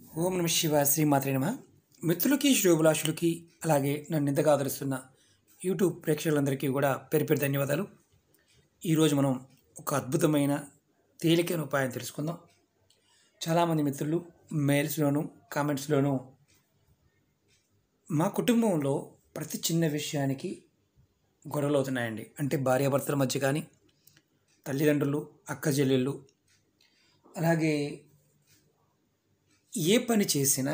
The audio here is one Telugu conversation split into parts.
ఓం నమ శివ శ్రీమాత్రే నమ మిత్రులకి శ్రేయోభిలాషులకి అలాగే నన్ను ఇంతగా ఆదరిస్తున్న యూట్యూబ్ ప్రేక్షకులందరికీ కూడా పేరు పేరు ధన్యవాదాలు ఈరోజు మనం ఒక అద్భుతమైన తేలికైన ఉపాయం తెలుసుకుందాం చాలామంది మిత్రులు మెయిల్స్లోను కామెంట్స్లోనూ మా కుటుంబంలో ప్రతి చిన్న విషయానికి గొడవలు అవుతున్నాయండి అంటే భార్యాభర్తల మధ్య కానీ తల్లిదండ్రులు అక్క చెల్లెళ్ళు అలాగే ఏ పని చేసినా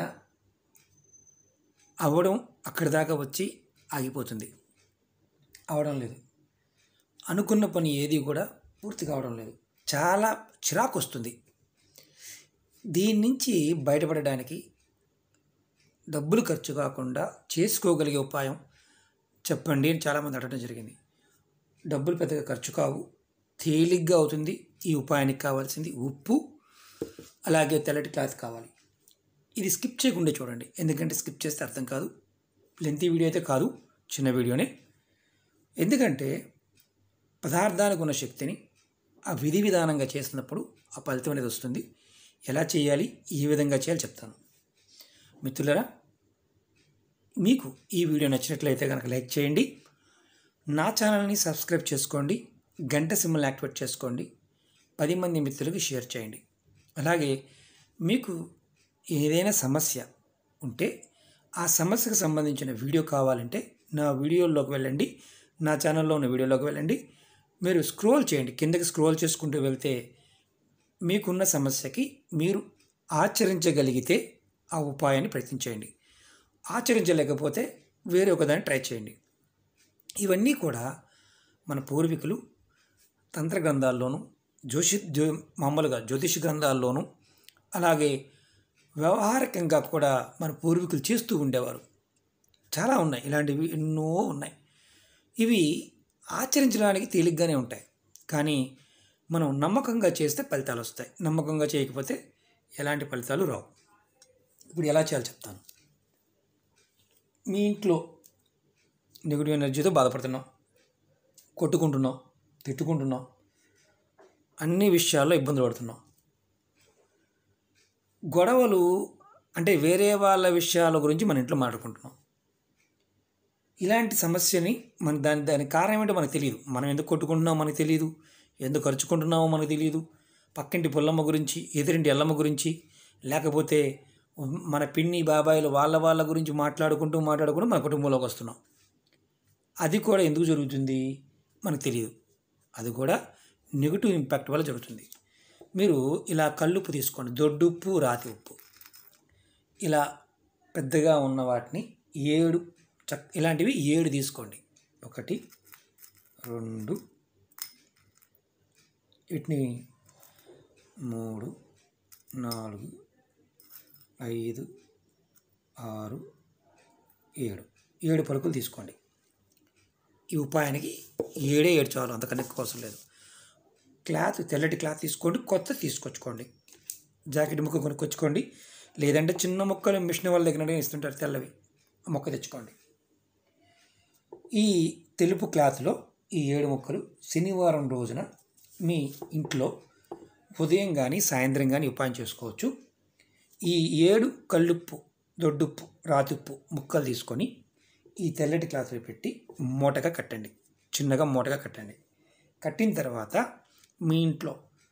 అవ్వడం అక్కడి దాకా వచ్చి ఆగిపోతుంది అవడం లేదు అనుకున్న పని ఏది కూడా పూర్తి కావడం లేదు చాలా చిరాకు వస్తుంది దీని నుంచి బయటపడడానికి డబ్బులు ఖర్చు కాకుండా చేసుకోగలిగే ఉపాయం చెప్పండి అని చాలామంది అడగడం జరిగింది డబ్బులు పెద్దగా ఖర్చు కావు తేలిగ్గా అవుతుంది ఈ ఉపాయానికి కావాల్సింది ఉప్పు అలాగే తెల్లటి క్లాత్ కావాలి ఇది స్కిప్ చేయకుండా చూడండి ఎందుకంటే స్కిప్ చేస్తే అర్థం కాదు లెంతీ వీడియో అయితే కాదు చిన్న వీడియోనే ఎందుకంటే పదార్థానికి ఉన్న శక్తిని ఆ విధి విధానంగా చేసినప్పుడు ఆ ఫలితం అనేది వస్తుంది ఎలా చేయాలి ఏ విధంగా చేయాలి చెప్తాను మిత్రులరా మీకు ఈ వీడియో నచ్చినట్లయితే కనుక లైక్ చేయండి నా ఛానల్ని సబ్స్క్రైబ్ చేసుకోండి గంట సింబల్ యాక్టివేట్ చేసుకోండి పది మంది మిత్రులకు షేర్ చేయండి అలాగే మీకు ఏదైనా సమస్య ఉంటే ఆ సమస్యకు సంబంధించిన వీడియో కావాలంటే నా వీడియోల్లోకి వెళ్ళండి నా ఛానల్లో ఉన్న వీడియోలోకి వెళ్ళండి మీరు స్క్రోల్ చేయండి కిందకి స్క్రోల్ చేసుకుంటూ వెళ్తే మీకున్న సమస్యకి మీరు ఆచరించగలిగితే ఆ ఉపాయాన్ని ప్రయత్నించేయండి ఆచరించలేకపోతే వేరే ఒకదాన్ని ట్రై చేయండి ఇవన్నీ కూడా మన పూర్వీకులు తంత్ర గ్రంథాల్లోనూ జ్యోషి జ్యో మామూలుగా జ్యోతిష గ్రంథాల్లోనూ అలాగే వ్యవహారికంగా కూడా మన పూర్వీకులు చేస్తూ ఉండేవారు చాలా ఉన్నాయి ఇలాంటివి ఎన్నో ఉన్నాయి ఇవి ఆచరించడానికి తేలిగ్గానే ఉంటాయి కానీ మనం నమ్మకంగా చేస్తే ఫలితాలు వస్తాయి నమ్మకంగా చేయకపోతే ఎలాంటి ఫలితాలు రావు ఇప్పుడు ఎలా చేయాలో చెప్తాను మీ ఇంట్లో నెగిటివ్ ఎనర్జీతో బాధపడుతున్నాం కొట్టుకుంటున్నాం తిట్టుకుంటున్నాం అన్ని విషయాల్లో ఇబ్బందులు పడుతున్నాం గొడవలు అంటే వేరే వాళ్ళ విషయాల గురించి మన ఇంట్లో మాట్లాడుకుంటున్నాం ఇలాంటి సమస్యని మన దాని దాని కారణం ఏంటో మనకు తెలియదు మనం ఎందుకు కొట్టుకుంటున్నామో మనకు తెలియదు ఎందుకు ఖర్చుకుంటున్నామో మనకు తెలియదు పక్కింటి పుల్లమ్మ గురించి ఎదురింటి ఎల్లమ్మ గురించి లేకపోతే మన పిన్ని బాబాయిలు వాళ్ళ వాళ్ళ గురించి మాట్లాడుకుంటూ మాట్లాడుకుంటూ మన కుటుంబంలోకి వస్తున్నాం అది కూడా ఎందుకు జరుగుతుంది మనకు తెలియదు అది కూడా నెగిటివ్ ఇంపాక్ట్ వల్ల జరుగుతుంది మీరు ఇలా కల్లుప్పు తీసుకోండి దొడ్డుప్పు రాతి ఉప్పు ఇలా పెద్దగా ఉన్న వాటిని ఏడు చక్ ఇలాంటివి ఏడు తీసుకోండి ఒకటి రెండు వీటిని మూడు నాలుగు ఐదు ఆరు ఏడు ఏడు పలుకులు తీసుకోండి ఈ ఉపాయానికి ఏడే ఏడు చాలు అంతకన్నా ఎక్కువ అవసరం లేదు క్లాత్ తెల్లటి క్లాత్ తీసుకోండి కొత్త తీసుకొచ్చుకోండి జాకెట్ ముక్క కొనుక్కొచ్చుకోండి లేదంటే చిన్న మొక్కలు మిషన్ వాళ్ళ దగ్గర ఇస్తుంటారు తెల్లవి ఆ మొక్క తెచ్చుకోండి ఈ తెలుపు క్లాత్లో ఈ ఏడు మొక్కలు శనివారం రోజున మీ ఇంట్లో ఉదయం కానీ సాయంత్రం కానీ ఉపాయం చేసుకోవచ్చు ఈ ఏడు కల్లుప్పు దొడ్డుప్పు రాతుప్పు ముక్కలు తీసుకొని ఈ తెల్లటి క్లాత్లో పెట్టి మూటగా కట్టండి చిన్నగా మూటగా కట్టండి కట్టిన తర్వాత మీ ఇంట్లో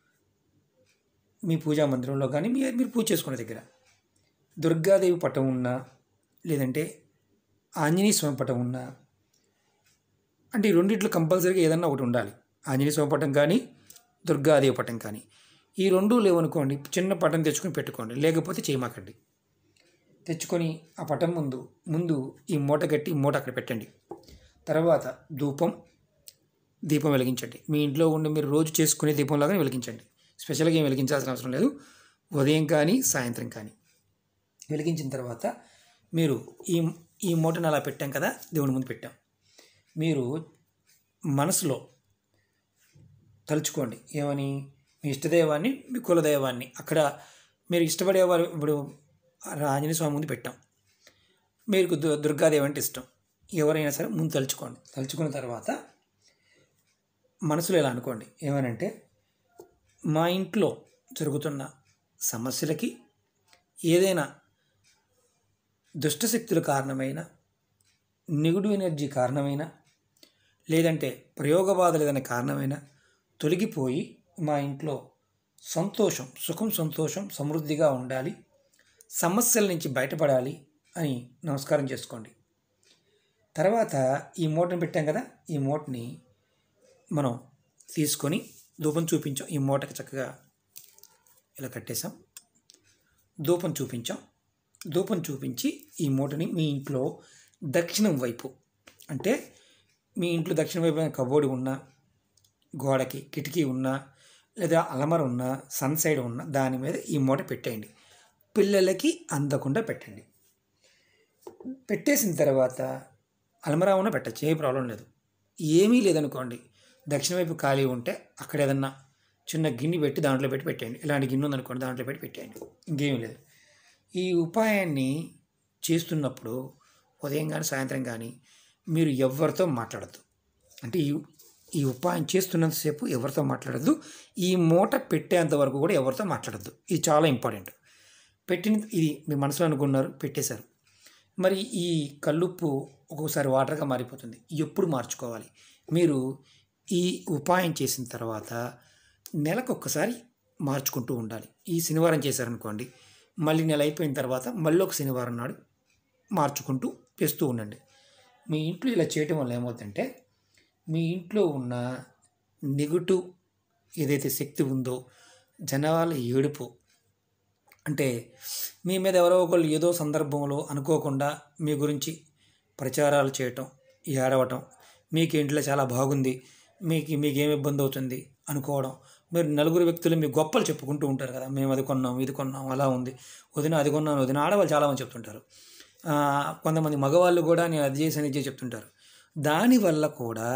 మీ పూజా మందిరంలో కానీ మీ మీరు పూజ చేసుకునే దగ్గర దుర్గాదేవి పటం ఉన్నా లేదంటే ఆంజనేయ స్వామి పటం ఉన్నా అంటే ఈ రెండిట్లో కంపల్సరీగా ఏదన్నా ఒకటి ఉండాలి ఆంజనేయ స్వామి పటం కానీ దుర్గాదేవి పటం కానీ ఈ రెండు లేవనుకోండి చిన్న పటం తెచ్చుకొని పెట్టుకోండి లేకపోతే చేయమాకండి తెచ్చుకొని ఆ పటం ముందు ముందు ఈ మూట కట్టి ఈ మూట అక్కడ పెట్టండి తర్వాత ధూపం దీపం వెలిగించండి మీ ఇంట్లో ఉండి మీరు రోజు చేసుకునే దీపంలాగానే వెలిగించండి స్పెషల్గా ఏం వెలిగించాల్సిన అవసరం లేదు ఉదయం కానీ సాయంత్రం కానీ వెలిగించిన తర్వాత మీరు ఈ ఈ మూటను అలా పెట్టాం కదా దేవుని ముందు పెట్టాం మీరు మనసులో తలుచుకోండి ఏమని మీ ఇష్టదైవాన్ని మీ కులదైవాన్ని అక్కడ మీరు ఇష్టపడేవారు ఇప్పుడు ఆంజనేయ స్వామి ముందు పెట్టాం మీకు దు దుర్గాదేవి అంటే ఇష్టం ఎవరైనా సరే ముందు తలుచుకోండి తలుచుకున్న తర్వాత మనసులో ఇలా అనుకోండి ఏమనంటే మా ఇంట్లో జరుగుతున్న సమస్యలకి ఏదైనా దుష్టశక్తుల కారణమైన నిగుడు ఎనర్జీ కారణమైన లేదంటే ప్రయోగ బాధలు ఏదైనా కారణమైన తొలగిపోయి మా ఇంట్లో సంతోషం సుఖం సంతోషం సమృద్ధిగా ఉండాలి సమస్యల నుంచి బయటపడాలి అని నమస్కారం చేసుకోండి తర్వాత ఈ మూటను పెట్టాం కదా ఈ మూటని మనం తీసుకొని ధూపం చూపించాం ఈ మూటకి చక్కగా ఇలా కట్టేసాం ధూపం చూపించాం ధూపం చూపించి ఈ మూటని మీ ఇంట్లో దక్షిణం వైపు అంటే మీ ఇంట్లో దక్షిణ వైపు కబోర్డు ఉన్నా గోడకి కిటికీ ఉన్నా లేదా అలమర ఉన్నా సన్ సైడ్ ఉన్నా దాని మీద ఈ మూట పెట్టేయండి పిల్లలకి అందకుండా పెట్టండి పెట్టేసిన తర్వాత అలమరా ఉన్న పెట్టచ్చు ఏ ప్రాబ్లం లేదు ఏమీ లేదనుకోండి దక్షిణ వైపు ఖాళీ ఉంటే అక్కడ ఏదన్నా చిన్న గిన్నె పెట్టి దాంట్లో పెట్టి పెట్టేయండి ఇలాంటి గిన్నె ఉందనుకోండి దాంట్లో పెట్టి పెట్టేయండి ఇంకేమీ లేదు ఈ ఉపాయాన్ని చేస్తున్నప్పుడు ఉదయం కానీ సాయంత్రం కానీ మీరు ఎవరితో మాట్లాడద్దు అంటే ఈ ఈ ఉపాయం చేస్తున్నంతసేపు ఎవరితో మాట్లాడద్దు ఈ మూట పెట్టేంత వరకు కూడా ఎవరితో మాట్లాడద్దు ఇది చాలా ఇంపార్టెంట్ పెట్టిన ఇది మీ మనసులో అనుకున్నారు పెట్టేశారు మరి ఈ కల్లుప్పు ఒక్కోసారి వాటర్గా మారిపోతుంది ఎప్పుడు మార్చుకోవాలి మీరు ఈ ఉపాయం చేసిన తర్వాత నెలకు ఒక్కసారి మార్చుకుంటూ ఉండాలి ఈ శనివారం చేశారనుకోండి మళ్ళీ నెల అయిపోయిన తర్వాత మళ్ళీ ఒక శనివారం నాడు మార్చుకుంటూ చేస్తూ ఉండండి మీ ఇంట్లో ఇలా చేయటం వల్ల ఏమవుతుందంటే మీ ఇంట్లో ఉన్న నెగటివ్ ఏదైతే శక్తి ఉందో జనాల ఏడుపు అంటే మీ మీద ఎవరో ఒకళ్ళు ఏదో సందర్భంలో అనుకోకుండా మీ గురించి ప్రచారాలు చేయటం ఏడవటం మీకు ఇంట్లో చాలా బాగుంది మీకు మీకు ఏమి ఇబ్బంది అవుతుంది అనుకోవడం మీరు నలుగురు వ్యక్తులు మీ గొప్పలు చెప్పుకుంటూ ఉంటారు కదా మేము అది కొన్నాం ఇది కొన్నాం అలా ఉంది వదిన అది కొన్నాను వదిన ఆడవాళ్ళు చాలామంది చెప్తుంటారు ఆ, కొంతమంది మగవాళ్ళు కూడా నేను అది చేశాను ఇది చేసి చెప్తుంటారు దానివల్ల కూడా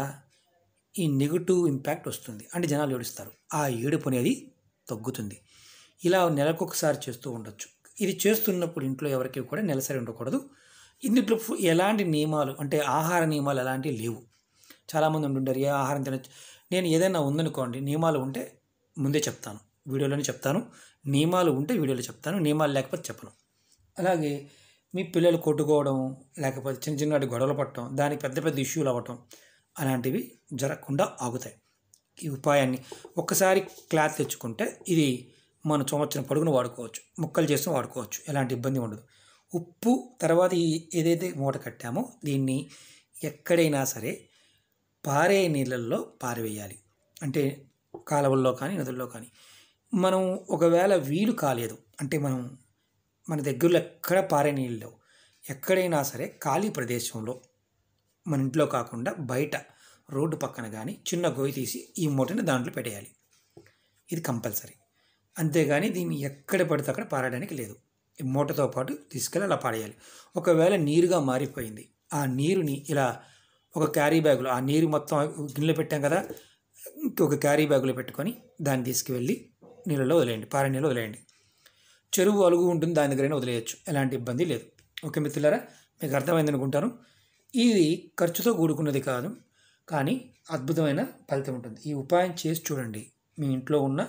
ఈ నెగిటివ్ ఇంపాక్ట్ వస్తుంది అంటే జనాలు ఏడుస్తారు ఆ ఏడుపు అనేది తగ్గుతుంది ఇలా నెలకొకసారి చేస్తూ ఉండొచ్చు ఇది చేస్తున్నప్పుడు ఇంట్లో ఎవరికి కూడా నెలసరి ఉండకూడదు ఇందులో ఫు- ఎలాంటి నియమాలు అంటే ఆహార నియమాలు ఎలాంటివి లేవు చాలామంది ఉంటుంటారు ఏ ఆహారం తినచ్చు నేను ఏదైనా ఉందనుకోండి నియమాలు ఉంటే ముందే చెప్తాను వీడియోలోనే చెప్తాను నియమాలు ఉంటే వీడియోలో చెప్తాను నియమాలు లేకపోతే చెప్పను అలాగే మీ పిల్లలు కొట్టుకోవడం లేకపోతే చిన్న చిన్నటి గొడవలు పట్టడం దానికి పెద్ద పెద్ద ఇష్యూలు అవ్వటం అలాంటివి జరగకుండా ఆగుతాయి ఈ ఉపాయాన్ని ఒక్కసారి క్లాత్ తెచ్చుకుంటే ఇది మన సంవత్సరం పొడుగును వాడుకోవచ్చు ముక్కలు చేస్తూ వాడుకోవచ్చు ఎలాంటి ఇబ్బంది ఉండదు ఉప్పు తర్వాత ఈ ఏదైతే మూట కట్టామో దీన్ని ఎక్కడైనా సరే పారే నీళ్ళల్లో పారవేయాలి అంటే కాలువల్లో కానీ నదుల్లో కానీ మనం ఒకవేళ వీలు కాలేదు అంటే మనం మన దగ్గరలో ఎక్కడ పారే నీళ్ళు లేవు ఎక్కడైనా సరే ఖాళీ ప్రదేశంలో మన ఇంట్లో కాకుండా బయట రోడ్డు పక్కన కానీ చిన్న గొయ్యి తీసి ఈ మూటని దాంట్లో పెట్టేయాలి ఇది కంపల్సరీ అంతేగాని దీన్ని ఎక్కడ పడితే అక్కడ పారడానికి లేదు ఈ మూటతో పాటు తీసుకెళ్ళి అలా పాడేయాలి ఒకవేళ నీరుగా మారిపోయింది ఆ నీరుని ఇలా ఒక క్యారీ బ్యాగులో ఆ నీరు మొత్తం గిన్నెలో పెట్టాం కదా ఇంకొక క్యారీ బ్యాగులో పెట్టుకొని దాన్ని తీసుకువెళ్ళి నీళ్ళలో వదిలేయండి పారే నీళ్ళు వదిలేయండి చెరువు అలుగు ఉంటుంది దాని దగ్గరైనా వదిలేయచ్చు ఎలాంటి ఇబ్బంది లేదు ఓకే మిత్రులారా మీకు అర్థమైంది అనుకుంటాను ఇది ఖర్చుతో కూడుకున్నది కాదు కానీ అద్భుతమైన ఫలితం ఉంటుంది ఈ ఉపాయం చేసి చూడండి మీ ఇంట్లో ఉన్న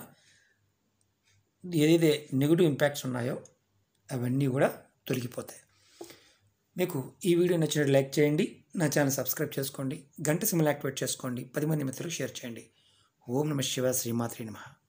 ఏదైతే నెగిటివ్ ఇంపాక్ట్స్ ఉన్నాయో అవన్నీ కూడా తొలగిపోతాయి మీకు ఈ వీడియో నచ్చినట్టు లైక్ చేయండి నా ఛానల్ సబ్స్క్రైబ్ చేసుకోండి గంట సిమ్మల్ యాక్టివేట్ చేసుకోండి పది మంది మిత్రులకు షేర్ చేయండి ఓం నమ శివ శ్రీమాత్రి నమః